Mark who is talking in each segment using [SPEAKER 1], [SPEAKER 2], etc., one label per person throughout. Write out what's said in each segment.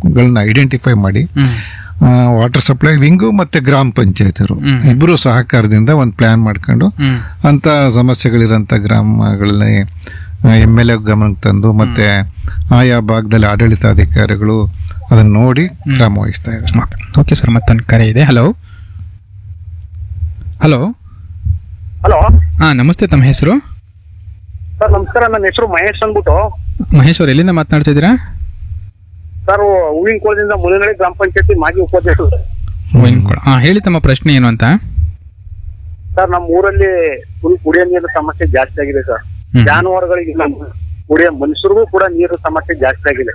[SPEAKER 1] ಗಳನ್ನ ಐಡೆಂಟಿಫೈ ಮಾಡಿ
[SPEAKER 2] ಹ್ಮ್
[SPEAKER 1] water supply wing ಮತ್ತೆ ಗ್ರಾಮ ಪಂಚಾಯತಿರು
[SPEAKER 2] ಹ್ಮ್.
[SPEAKER 1] ಇಬ್ಬರು ಸಹಕಾರದಿಂದ ಒಂದು ಪ್ಲಾನ್ ಮಾಡ್ಕೊಂಡು
[SPEAKER 2] ಹ್ಮ್
[SPEAKER 1] ಅಂತ ಸಮಸ್ಯೆಗಳಿರೋಂಥ ಗ್ರಾಮಗಳಲ್ಲಿ ಎಮ್ ಎಲ್ ಎ ಗಮನಕ್ಕೆ ತಂದು ಮತ್ತೆ ಆಯಾ ಭಾಗದಲ್ಲಿ ಆಡಳಿತಾಧಿಕಾರಿಗಳು ಅದನ್ನ ನೋಡಿ ಕ್ರಮ ವಹಿಸ್ತಾ ಇದ್ದಾರೆ
[SPEAKER 2] ಓಕೆ ಸರ್ ಮತ್ತೊಂದು ಕರೆ ಇದೆ ಹಲೋ ಹಲೋ
[SPEAKER 3] ಹಲೋ
[SPEAKER 2] ಹಾ ನಮಸ್ತೆ ತಮ್ಮ ಹೆಸರು
[SPEAKER 3] ಸರ್ ನಮಸ್ಕಾರ ನನ್ನ ಹೆಸರು ಮಹೇಶ್ ಅಂದ್ಬಿಟ್ಟು
[SPEAKER 2] ಮಹೇಶ್ ಅವ್ರು ಎಲ್ಲಿಂದ ಮಾತನಾಡ್ತಿದ್ದೀರಾ
[SPEAKER 3] ಸರ್ ಹೂವಿನ ಕೋಲದಿಂದ ಮುನನಳ್ಳಿ ಗ್ರಾಮ ಪಂಚಾಯತಿ ಮಾಜಿ ಉಪಾಧ್ಯಕ್ಷರು
[SPEAKER 2] ಹಾ ಹೇಳಿ ತಮ್ಮ ಪ್ರಶ್ನೆ ಏನು ಅಂತ
[SPEAKER 3] ಸರ್ ನಮ್ಮ ಊರಲ್ಲಿ ಫುಲ್ ಕುಡಿಯೋ ನೀರಿನ ಸಮಸ್ಯೆ ಜಾಸ್ತಿ ಆಗಿದೆ ಸರ್
[SPEAKER 2] ಹ್ಮ್.
[SPEAKER 3] ಜಾನುವಾರುಗಳಿಗೆ ನಮ್ಮ ಕುಡಿಯೋ ಮನುಷ್ಯರಿಗೂ ಕೂಡ ನೀರು ಸಮಸ್ಯೆ ಜಾಸ್ತಿ ಆಗಿದೆ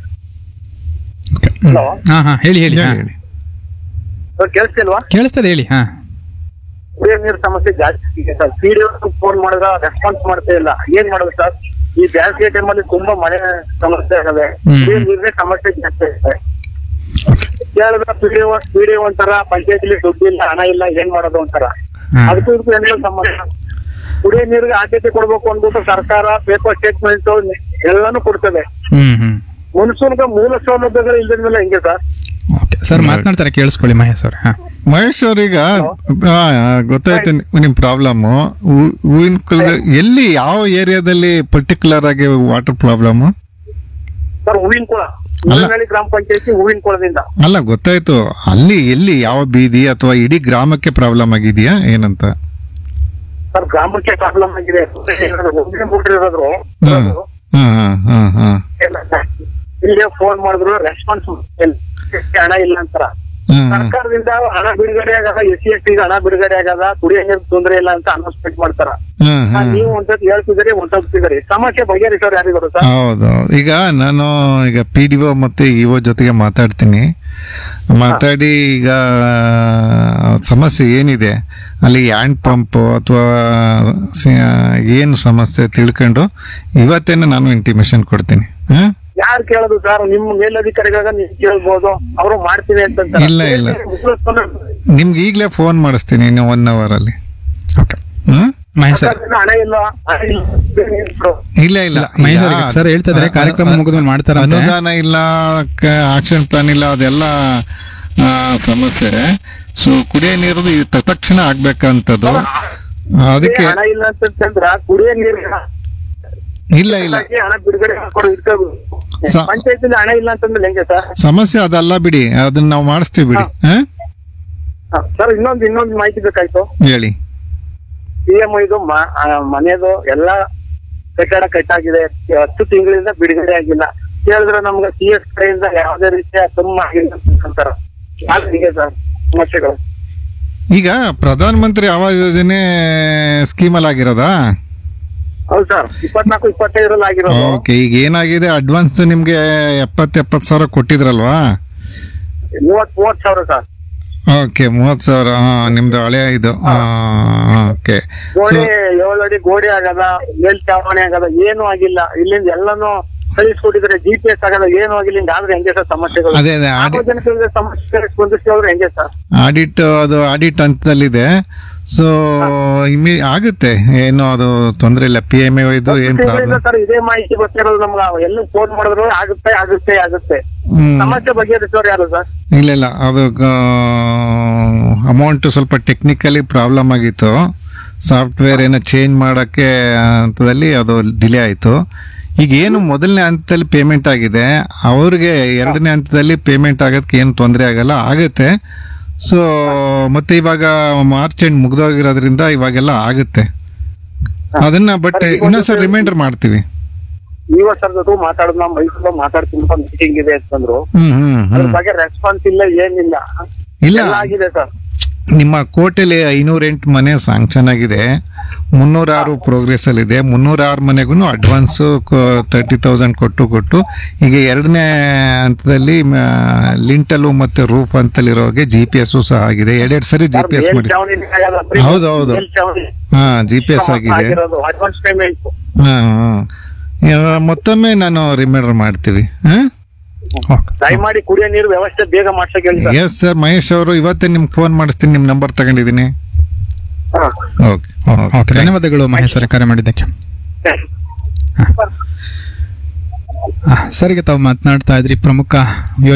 [SPEAKER 2] ಹ್ಮ್.
[SPEAKER 3] ಹಲೋ?
[SPEAKER 2] ಹಾ ಹಾ ಹೇಳಿ ಹೇಳಿ ಹಾ.
[SPEAKER 1] ಹೇಳಿ
[SPEAKER 3] ಸರ್ ಕೇಳಿಸ್ತಿಲ್ವಾ
[SPEAKER 2] ಕೇಳಿಸ್ತದೆ ಹೇಳಿ ಹಾ
[SPEAKER 3] ಕುಡಿಯೋ ನೀರು ಸಮಸ್ಯೆ ಜಾಸ್ತಿ ಇದೆ ಸರ್ ಪಿ ಡಿ ಫೋನ್ ಮಾಡಿದ್ರೆ ರೆಸ್ಪಾನ್ಸ್ ಮಾಡ್ತಾ ಇಲ್ಲ ಏನ್ ಮಾಡೋದು ಸರ್ ಈ ಬೇಸಿಗೆ ಟೈಮಲ್ಲಿ ತುಂಬಾ ಮಳೆ ಸಮಸ್ಯೆ ಆಗದೆ
[SPEAKER 2] ಹ್ಮ್.
[SPEAKER 3] ಕುಡಿಯೋ ನೀರಿನ ಸಮಸ್ಯೆ ಜಾಸ್ತಿ ಇದೆ ಕೇಳಿದ್ರೆ ಪಿ ಡಿ ಪಿ ಡಿ ಒಂಥರ ಪಂಚಾಯತಿಲಿ ದುಡ್ಡು ಇಲ್ಲ ಹಣ ಇಲ್ಲ ಏನ್ ಮಾಡೋದು ಒಂಥರ
[SPEAKER 2] ಹಾ.
[SPEAKER 3] ಅದಕ್ಕೂ ಇದಕ್ಕೂ ಏನಿಲ್ಲ ಸಂಬಂಧ ಕುಡಿಯೋ ನೀರಿಗೆ ಆದ್ಯತೆ ಕೊಡ್ಬೇಕು ಅಂದ್ಬಿಟ್ಟು ಸರ್ಕಾರ ಪೇಪರ್ ಸ್ಟೇಟ್ಮೆಂಟ್ ಎಲ್ಲಾನು ಕೊಡ್ತದೆ
[SPEAKER 2] ಹ್ಮ್ ಹ್ಮ್
[SPEAKER 3] ಮನುಷ್ಯನಿಗೆ ಮೂಲ ಸೌಲಭ್ಯಗಳು ಇಲ್ಲದ ಮೇಲೆ ಹೆಂಗೆ ಸರ್
[SPEAKER 2] ಓಕೆ ಸರ್ ಮಾತನಾಡ್ತಾರೆ ಕೇಳಿಸ್ಕೊಳ್ಳಿ ಮಹೇಶ್ ಅವ್ರು ಹಾ
[SPEAKER 1] ಮಹೇಶ್ ಅವ್ರೀಗ ಆ, ಗೊತ್ತಾಯ್ತು ನಿ- ನಿಮ್ ಪ್ರಾಬ್ಲಮ್ ಹೂವಿನ ಕುಲದ ಎಲ್ಲಿ ಯಾವ ಏರಿಯಾದಲ್ಲಿ ಪರ್ಟಿಕ್ಯುಲರ್ ಆಗಿ ವಾಟರ್ ಪ್ರಾಬ್ಲಮ್
[SPEAKER 3] ಸರ್ ಹೂವಿನ ಕುಳ ಮುಳ್ಳನಳ್ಳಿ ಗ್ರಾಮ ಪಂಚಾಯತಿ ಹೂವಿನ ಕುಳದಿಂದ
[SPEAKER 1] ಅಲ್ಲ ಗೊತ್ತಾಯ್ತು ಅಲ್ಲಿ ಎಲ್ಲಿ ಯಾವ ಬೀದಿ ಅಥವಾ ಇಡೀ ಗ್ರಾಮಕ್ಕೆ ಪ್ರಾಬ್ಲಮ್ ಆಗಿದೆಯಾ ಏನಂತ
[SPEAKER 3] ಸರ್ ಗ್ರಾಮಕ್ಕೆ ಪ್ರಾಬ್ಲಮ್ ಆಗಿದೆ ಒಂದೇ ಮೋಟರ್ ಇರೋದ್ರು
[SPEAKER 1] ಹ್ಮ್ ಹ್ಮ್ ಹ್ಮ್ ಹ್ಮ್
[SPEAKER 3] ಇಲ್ಲೇ ಫೋನ್ ಮಾಡಿದ್ರು ರೆಸ್ಪಾನ್ಸ್ ಹಣ ಇಲ್ಲ ಅಂತಾರ
[SPEAKER 1] ಹ್ಮ್ ಹ್ಮ್
[SPEAKER 3] ಸರ್ಕಾರದಿಂದ ಹಣ ಬಿಡುಗಡೆ ಆಗದ ಎಸ್ ಸಿ ಎಸ್ ಟಿ ಹಣ ಬಿಡುಗಡೆ ಆಗದ ಕುಡಿಯೋ ನೀರು ತೊಂದರೆ ಇಲ್ಲ ಅಂತ ಅನೌನ್ಸ್ಮೆಂಟ್ ಮಾಡ್ತಾರ
[SPEAKER 1] ಹ್ಮ್
[SPEAKER 3] ಆ,
[SPEAKER 1] ಹ್ಮ್
[SPEAKER 3] ನೀವು ಒಂದ್ಸತಿ ಹೇಳ್ತಿದ್ದೀರಿ ಒಂದ್ಸತಿದ್ದೀರಿ ಸಮಸ್ಯೆ ಬಗೆಹರಿಸೋರು ಯಾರಿಗೂ ಸರ್
[SPEAKER 1] ಹೌದು ಈಗ ನಾನು ಈಗ ಪಿ ಡಿ ಒ ಮತ್ತು ಇ ಒ ಜೊತೆಗೆ ಮಾತಾಡ್ತೀನಿ ಮಾತಾಡಿ ಈಗ ಸಮಸ್ಯೆ ಏನಿದೆ ಅಲ್ಲಿ ಹ್ಯಾಂಡ್ ಪಂಪ್ ಅಥವಾ ಏನು ಸಮಸ್ಯೆ ತಿಳ್ಕೊಂಡು ಇವತ್ತೇನೆ ನಾನು ಇಂಟಿಮೇಷನ್ ಕೊಡ್ತೀನಿ ಹಾಂ
[SPEAKER 3] ಯಾರು ಕೇಳೋದು ಸರ್ ನಿಮ್ ಮೇಲಧಿಕಾರಿಗಳಾಗ ನೀವು ಕೇಳ್ಬೋದು ಅವರು ಮಾಡ್ತೀವಿ ಅಂತ
[SPEAKER 1] ಇಲ್ಲ, ಇಲ್ಲ. ನಿಮ್ಗೆ ಈಗಲೇ ಫೋನ್ ಮಾಡಿಸ್ತೀನಿ ಇನ್ನು ಒನ್ ಅವರಲ್ಲಿ
[SPEAKER 2] ಓಕೆ
[SPEAKER 1] ಹ್ಮ್
[SPEAKER 2] ಮಹೇಶ್ ಸರ್
[SPEAKER 3] ಹಣ ಇಲ್ಲ ಹಣ ಇಲ್ಲ
[SPEAKER 1] ಇಲ್ಲ ಇಲ್ಲ
[SPEAKER 2] ಮಹೇಶ್
[SPEAKER 1] ಈಗ
[SPEAKER 2] ಅವ್ರಿಗೆ ಸರ್ ಹೇಳ್ತಾ ಇದ್ದಾರೆ, ಕಾರ್ಯಕ್ರಮ ಮುಗಿದ್ಮೇಲೆ ಮಾಡ್ತಾರಂತೆ.
[SPEAKER 1] ಅನುದಾನ ಇಲ್ಲ ಆಕ್ಷನ್ ಪ್ಲಾನ್ ಇಲ್ಲ ಅದೆಲ್ಲ ಆ, ಸಮಸ್ಯೆ ಸೊ ಕುಡಿಯೋ ನೀರು ಈ ತಕ್ಷಣ ಆಗ್ಬೇಕಂತದ್ದು ಅದಕ್ಕೆ
[SPEAKER 3] ಹಣ ಇಲ್ಲ ಅಂತಂದ್ರ ಕುಡಿಯೋ ನೀರು
[SPEAKER 1] ಇಲ್ಲ ಇಲ್ಲ
[SPEAKER 3] ಹಣ ಬಿಡುಗಡೆ ಮಾಡ್ಕೊಡು ಇರ್ಬೇಕು
[SPEAKER 1] ಸ-
[SPEAKER 3] ಪಂಚಾಯತಿಲಿ ಹಣ ಇಲ್ಲ ಅಂತಂದ್ರೆ ಹೆಂಗೆ ಸರ್
[SPEAKER 1] ಸಮಸ್ಯೆ ಅದಲ್ಲ ಬಿಡಿ ಅದನ್ನ ನಾವು ಮಾಡಿಸ್ತೀವಿ ಬಿಡಿ ಹ?
[SPEAKER 3] ಸರ್ ಇನ್ನೊಂದು ಇನ್ನೊಂದು ಮಾಹಿತಿ ಬೇಕಾಯ್ತು
[SPEAKER 1] ಹೇಳಿ
[SPEAKER 3] ಪಿ ಎಂ ಇದು ಮ- ಆ, ಮನೆದು ಎಲ್ಲ ಕಟ್ಟಡ ಕಟ್ಟಾಗಿದೆ ಹತ್ತು ತಿಂಗಳಿಂದ ಬಿಡುಗಡೆ ಆಗಿಲ್ಲ ಕೇಳಿದ್ರೆ ನಮ್ಗೆ ಸಿ ಎಸ್ ಕಡೆಯಿಂದ ಯಾವುದೇ ರೀತಿಯ ತುಂಬ ಆಗಿಲ್ಲ ಅಂತಾರ ಹೀಗೆ ಸರ್ ಸಮಸ್ಯೆಗಳು
[SPEAKER 1] ಈಗ ಪ್ರಧಾನ ಮಂತ್ರಿ ಆವಾಸ್ ಯೋಜನೆ ಸ್ಕೀಮಲ್ಲಿ ಆಗಿರೋದಾ
[SPEAKER 3] ಹೌದು ಸರ್ ಇಪ್ಪತ್ನಾಲ್ಕು ಇಪ್ಪತ್ತೈದರಲ್ಲಿ ಆಗಿರೋದು
[SPEAKER 1] ಓಕೆ ಈಗ ಏನಾಗಿದೆ ಅಡ್ವಾನ್ಸ್ ನಿಮ್ಗೆ ಎಪ್ಪತ್ತು ಎಪ್ಪತ್ತು ಸಾವಿರ ಕೊಟ್ಟಿದ್ರಲ್ವಾ
[SPEAKER 3] ಮೂವತ್ ಮೂವತ್ ಸಾವಿರ ಸರ್
[SPEAKER 1] ಓಕೆ ಮೂವತ್ತು ಸಾವಿರ ಹಾ ನಿಮ್ದು ಹಳೆ ಇದು ಓಕೆ
[SPEAKER 3] ಗೋಡೆ ಏಳು ಅಡಿ ಗೋಡೆ ಆಗದ ಮೇಲ್ಚಾವಣಿ ಆಗದ ಏನು ಆಗಿಲ್ಲ ಇಲ್ಲಿಂದ ಎಲ್ಲಾನು ಕಳಿಸ್ಕೊಟ್ಟಿದ್ರೆ ಜಿ ಪಿ ಎಸ್ ಆಗದ ಏನು ಆಗಿಲ್ಲ ಹಿಂಗ ಆದ್ರೆ ಹೆಂಗೆ ಸರ್ ಸಮಸ್ಯೆಗಳು
[SPEAKER 1] ಅದೇ ಅದೇ ಆಡಿ
[SPEAKER 3] ಸಾರ್ವಜನಿಕರಿಗೆ ಸಮಸ್ಯೆ ಸ್ಪಂದಿಸಿದ್ರೆ ಹೆಂಗೆ ಸರ್
[SPEAKER 1] ಆಡಿಟ್ ಅದು ಆಡಿಟ್ ಹಂತದಲ್ಲಿದೆ ಸೊ ಇಮಿ ಆಗುತ್ತೆ ಏನು ಅದು ತೊಂದರೆ ಇಲ್ಲ ಪಿ ಎಮ್ ಇದು ಏನು ಪ್ರಾಬ್ಲಮ್
[SPEAKER 3] ಸರ್ ಇದೇ ಮಾಹಿತಿ ಗೊತ್ತಿರೋದು ನಮ್ಗೆ ಎಲ್ಲ ಫೋನ್ ಮಾಡಿದ್ರು ಆಗುತ್ತೆ ಆಗುತ್ತೆ ಆಗುತ್ತೆ
[SPEAKER 1] ಹ್ಮ್
[SPEAKER 3] ಸಮಸ್ಯೆ ಬಗೆಹರಿಸೋರು ಯಾರು ಸರ್
[SPEAKER 1] ಇಲ್ಲ ಇಲ್ಲ ಅದು ಅಮೌಂಟ್ ಸ್ವಲ್ಪ ಟೆಕ್ನಿಕಲಿ ಪ್ರಾಬ್ಲಮ್ ಆಗಿತ್ತು ಸಾಫ್ಟ್ವೇರ್ ಏನೋ ಚೇಂಜ್ ಮಾಡೋಕ್ಕೆ ಹಂತದಲ್ಲಿ ಅದು ಡಿಲೇ ಆಯಿತು ಈಗ ಏನು ಮೊದಲನೇ ಹಂತದಲ್ಲಿ ಪೇಮೆಂಟ್ ಆಗಿದೆ ಅವ್ರಿಗೆ ಎರಡನೇ ಹಂತದಲ್ಲಿ ಪೇಮೆಂಟ್ ಆಗೋದಕ್ಕೆ ಏನು ತೊಂದರೆ ಆಗಲ್ಲ ಆಗುತ್ತೆ ಸೊ ಮತ್ತೆ ಇವಾಗ ಮಾರ್ಚ್ ಎಂಡ್ ಮುಗ್ದೋಗಿರೋದ್ರಿಂದ ಇವಾಗೆಲ್ಲ ಆಗುತ್ತೆ ಅದನ್ನ ಬಟ್ ಇನ್ನೊಂದ್ಸಲ ರಿಮೈಂಡರ್ ಮಾಡ್ತೀವಿ
[SPEAKER 3] ನೀವ ಸರ್ ಜೊತೆ ಮಾತಾಡಿದ್ ನಾವು ಮೈಸೂರು ಮಾತಾಡ್ತೀನಿ ಮೀಟಿಂಗ್ ಇದೆ ಅಂತಂದ್ರು
[SPEAKER 1] ಹ್ಮ್ ಹ್ಮ್
[SPEAKER 3] ಅದ್ರ
[SPEAKER 1] ಹ್ಮ್
[SPEAKER 3] ಬಗ್ಗೆ ರೆಸ್ಪಾನ್ಸ್ ಇಲ್ಲ ಏನಿಲ್ಲ
[SPEAKER 1] ಇಲ್ಲ
[SPEAKER 3] ಎಲ್ಲ ಆಗಿದೆ ಸರ್
[SPEAKER 1] ನಿಮ್ಮ ಕೋಟೆಲಿ ಐನೂರ ಎಂಟು ಮನೆ ಸ್ಯಾಂಕ್ಷನ್ ಆಗಿದೆ ಮುನ್ನೂರ ಆರು ಪ್ರೋಗ್ರೆಸ್ ಅಲ್ಲಿ ಇದೆ ಮುನ್ನೂರ ಆರು ಮನೆಗೂ ಅಡ್ವಾನ್ಸ್ ತರ್ಟಿ ತೌಸಂಡ್ ಕೊಟ್ಟು ಕೊಟ್ಟು ಈಗ ಎರಡನೇ ಹಂತದಲ್ಲಿ ಲಿಂಟಲು ಮತ್ತೆ ರೂಫ್ ಅಂತಲ್ಲಿರೋಗೆ ಜಿ ಪಿ ಎಸ್ ಸಹ ಆಗಿದೆ ಎರಡೆರಡು ಸರಿ ಜಿ ಪಿ ಎಸ್ ಮಾಡಿ
[SPEAKER 3] ಮೇಲ್ಛಾವಣಿ ಆಗಲ್ಲ, ಪ್ರೀ-
[SPEAKER 1] ಹೌದು, ಹೌದು.
[SPEAKER 3] ಮೇಲ್ಛಾವಣಿ
[SPEAKER 1] ಹಾ ಜಿ ಪಿ ಎಸ್ ಆಗಿದೆ
[SPEAKER 3] ಆಗಿರೋದು ಅಡ್ವಾನ್ಸ್ ಪೇಮೆಂಟ್
[SPEAKER 1] ಹಾ ಹಾ. ಇವಾಗ ಮತ್ತೊಮ್ಮೆ ನಾನು ರಿಮೈಂಡರ್ ಮಾಡ್ತೀವಿ ಹಾ
[SPEAKER 3] ದಯಮಾಡಿ ಕುಡಿಯೋ ನೀರು ವ್ಯವಸ್ಥೆ ಬೇಗ ಮಾಡ್ಸಕ್ ಹೇಳಿ ಸರ್
[SPEAKER 1] ಎಸ್ ಸರ್ ಮಹೇಶ್ ಅವರು ಇವತ್ತೇ ನಿಮ್ಗೆ ಫೋನ್ ಮಾಡಿಸ್ತೀನಿ ನಿಮ್ಮ ನಂಬರ್ ತಗೊಂಡಿದ್ದೀನಿ
[SPEAKER 3] ಹಾ.
[SPEAKER 1] ಓಕೆ
[SPEAKER 2] ಓಕೆ ಧನ್ಯವಾದಗಳು ಮಹೇಶ್ ಅವರೇ ಕರೆ ಮಾಡಿದ್ದಕ್ಕೆ
[SPEAKER 3] ಸರಿ.
[SPEAKER 2] ಸರಿಗೆ ತಾವು ಮಾತನಾಡ್ತಾ ಇದ್ರಿ ಪ್ರಮುಖ